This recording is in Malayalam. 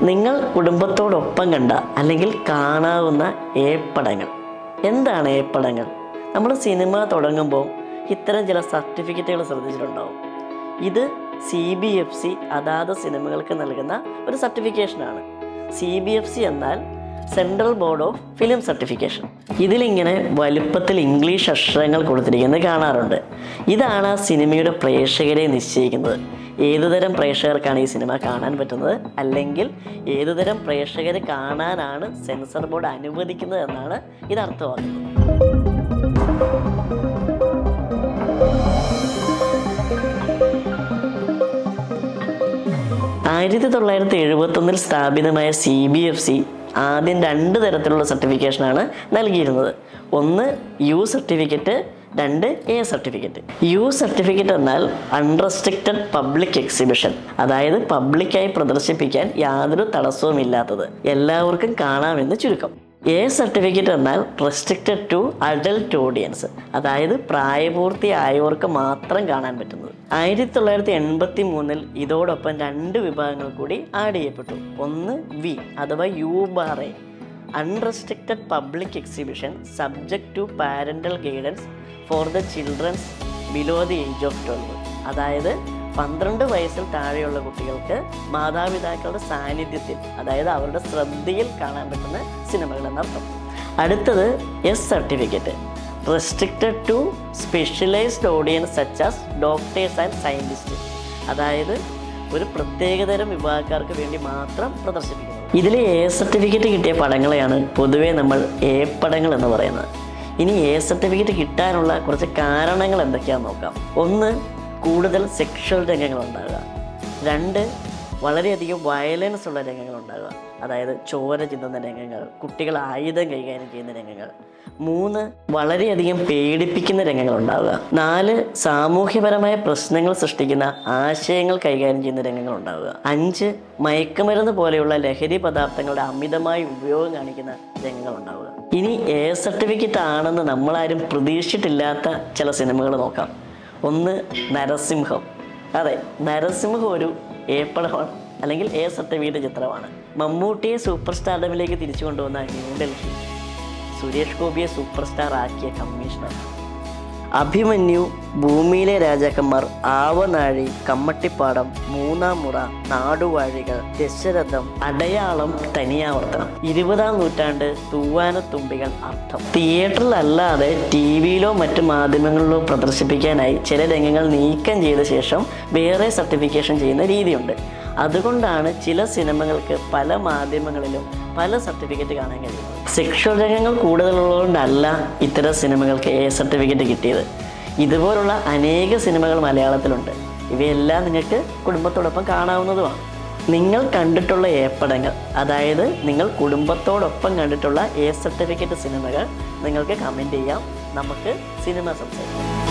നിങ്ങൾ കുടുംബത്തോടൊപ്പം കണ്ട അല്ലെങ്കിൽ കാണാവുന്ന ഏപ്പടങ്ങൾ എന്താണ് ഏപ്പടങ്ങൾ നമ്മൾ സിനിമ തുടങ്ങുമ്പോൾ ഇത്തരം ചില സർട്ടിഫിക്കറ്റുകൾ ശ്രദ്ധിച്ചിട്ടുണ്ടാവും ഇത് സി ബി എഫ് സി അതാത് സിനിമകൾക്ക് നൽകുന്ന ഒരു സർട്ടിഫിക്കേഷനാണ് സി ബി എഫ് സി എന്നാൽ central board of film certification ഇതിലിങ്ങനെ വലുപ്പത്തിൽ ഇംഗ്ലീഷ് അക്ഷരങ്ങൾ കൊടുത്തിരിക്കുന്നത് കാണാറുണ്ട് ഇതാണ് ആ സിനിമയുടെ പ്രേക്ഷകരെ നിശ്ചയിക്കുന്നത് ഏതുതരം പ്രേക്ഷകർക്കാണ് ഈ സിനിമ കാണാൻ പറ്റുന്നത് അല്ലെങ്കിൽ ഏതുതരം പ്രേക്ഷകർ കാണാനാണ് സെൻസർ ബോർഡ് അനുവദിക്കുന്നത് എന്നാണ് ഇത് അർത്ഥമാക്കുന്നത് ആയിരത്തി തൊള്ളായിരത്തി എഴുപത്തൊന്നിൽ സ്ഥാപിതമായ സി ബി എഫ് സി ആദ്യം രണ്ട് തരത്തിലുള്ള സർട്ടിഫിക്കേഷനാണ് നൽകിയിരുന്നത് ഒന്ന് യു സർട്ടിഫിക്കറ്റ് രണ്ട് എ സർട്ടിഫിക്കറ്റ് യു സർട്ടിഫിക്കറ്റ് എന്നാൽ അൺറെസ്ട്രിക്റ്റഡ് പബ്ലിക് എക്സിബിഷൻ അതായത് പബ്ലിക്കായി പ്രദർശിപ്പിക്കാൻ യാതൊരു തടസ്സവുമില്ലാത്തത് എല്ലാവർക്കും കാണാമെന്ന് ചുരുക്കം എ സർട്ടിഫിക്കറ്റ് എന്നാൽ റെസ്ട്രിക്റ്റഡ് ടു അഡൽട്ട് ഓഡിയൻസ് അതായത് പ്രായപൂർത്തിയായവർക്ക് മാത്രം കാണാൻ പറ്റുന്നത് ആയിരത്തി തൊള്ളായിരത്തി എൺപത്തി മൂന്നിൽ ഇതോടൊപ്പം രണ്ട് വിഭാഗങ്ങൾ കൂടി ആഡ് ചെയ്യപ്പെട്ടു ഒന്ന് വി അഥവാ U bar A unrestricted public exhibition subject to parental guidance for the childrens below the age of twelve അതായത് പന്ത്രണ്ട് വയസ്സിൽ താഴെയുള്ള കുട്ടികൾക്ക് മാതാപിതാക്കളുടെ സാന്നിധ്യത്തിൽ അതായത് അവരുടെ ശ്രദ്ധയിൽ കാണാൻ പറ്റുന്ന സിനിമകൾ എന്നർത്ഥം അടുത്തത് S certificate restricted to specialised audience such as doctors and scientist അതായത് ഒരു പ്രത്യേകതരം വിഭാഗക്കാർക്ക് വേണ്ടി മാത്രം പ്രദർശിപ്പിക്കുന്നത് ഇതിൽ എ സർട്ടിഫിക്കറ്റ് കിട്ടിയ പടങ്ങളെയാണ് പൊതുവേ നമ്മൾ എ പടങ്ങൾ എന്ന് പറയുന്നത് ഇനി എ സർട്ടിഫിക്കറ്റ് കിട്ടാനുള്ള കുറച്ച് കാരണങ്ങൾ എന്തൊക്കെയാണെന്ന് നോക്കാം ഒന്ന് കൂടുതൽ സെക്ഷൽ രംഗങ്ങൾ ഉണ്ടാകുക രണ്ട് വളരെയധികം വയലൻസ് ഉള്ള രംഗങ്ങൾ ഉണ്ടാകുക അതായത് ചോര ചിന്തുന്ന രംഗങ്ങൾ കുട്ടികൾ ആയുധം കൈകാര്യം ചെയ്യുന്ന രംഗങ്ങൾ മൂന്ന് വളരെയധികം പേടിപ്പിക്കുന്ന രംഗങ്ങൾ ഉണ്ടാവുക നാല് സാമൂഹ്യപരമായ പ്രശ്നങ്ങൾ സൃഷ്ടിക്കുന്ന ആശയങ്ങൾ കൈകാര്യം ചെയ്യുന്ന രംഗങ്ങൾ ഉണ്ടാവുക അഞ്ച് മയക്കുമരുന്ന് പോലെയുള്ള ലഹരി പദാർത്ഥങ്ങളുടെ അമിതമായ ഉപയോഗം കാണിക്കുന്ന രംഗങ്ങൾ ഉണ്ടാവുക ഇനി എ സർട്ടിഫിക്കറ്റ് ആണെന്ന് നമ്മളാരും പ്രതീക്ഷിച്ചിട്ടില്ലാത്ത ചില സിനിമകൾ നോക്കാം ഒന്ന് നരസിംഹം അതെ നരസിംഹം ഒരു ഏപ്പടമാണ് അല്ലെങ്കിൽ എ സർട്ടിഫിക്കറ്റ് ചിത്രമാണ് മമ്മൂട്ടിയെ സൂപ്പർ സ്റ്റാർഡമിലേക്ക് തിരിച്ചു കൊണ്ടുവന്ന ന്യൂഡൽഹി സുരേഷ് ഗോപിയെ സൂപ്പർ സ്റ്റാർ ആക്കിയ കമ്മീഷണർ അഭിമന്യു ഭൂമിയിലെ രാജാക്കന്മാർ ആവനാഴി കമ്മട്ടിപ്പാടം മൂന്നാം മുറ നാടുവാഴികൾ ദശരഥം അടയാളം തനിയാവർത്തനം ഇരുപതാം നൂറ്റാണ്ട് തൂവാനത്തുമ്പികൾ അർത്ഥം തിയേറ്ററിലല്ലാതെ ടി വിയിലോ മറ്റു മാധ്യമങ്ങളിലോ പ്രദർശിപ്പിക്കാനായി ചില രംഗങ്ങൾ നീക്കം ചെയ്ത ശേഷം വേറെ സർട്ടിഫിക്കേഷൻ ചെയ്യുന്ന രീതിയുണ്ട് അതുകൊണ്ടാണ് ചില സിനിമകൾക്ക് പല മാധ്യമങ്ങളിലും പല സർട്ടിഫിക്കറ്റ് കാണാൻ കഴിയുന്നത് സെക്ഷൽ രംഗങ്ങൾ കൂടുതലുള്ളതുകൊണ്ടല്ല ഇത്തരം സിനിമകൾക്ക് എ സർട്ടിഫിക്കറ്റ് കിട്ടിയത് ഇതുപോലുള്ള അനേക സിനിമകൾ മലയാളത്തിലുണ്ട് ഇവയെല്ലാം നിങ്ങൾക്ക് കുടുംബത്തോടൊപ്പം കാണാവുന്നതുമാണ് നിങ്ങൾ കണ്ടിട്ടുള്ള ഏപ്പടങ്ങൾ അതായത് നിങ്ങൾ കുടുംബത്തോടൊപ്പം കണ്ടിട്ടുള്ള എ സർട്ടിഫിക്കറ്റ് സിനിമകൾ നിങ്ങൾക്ക് കമൻറ്റ് ചെയ്യാം നമുക്ക് സിനിമ സംസാരിക്കാം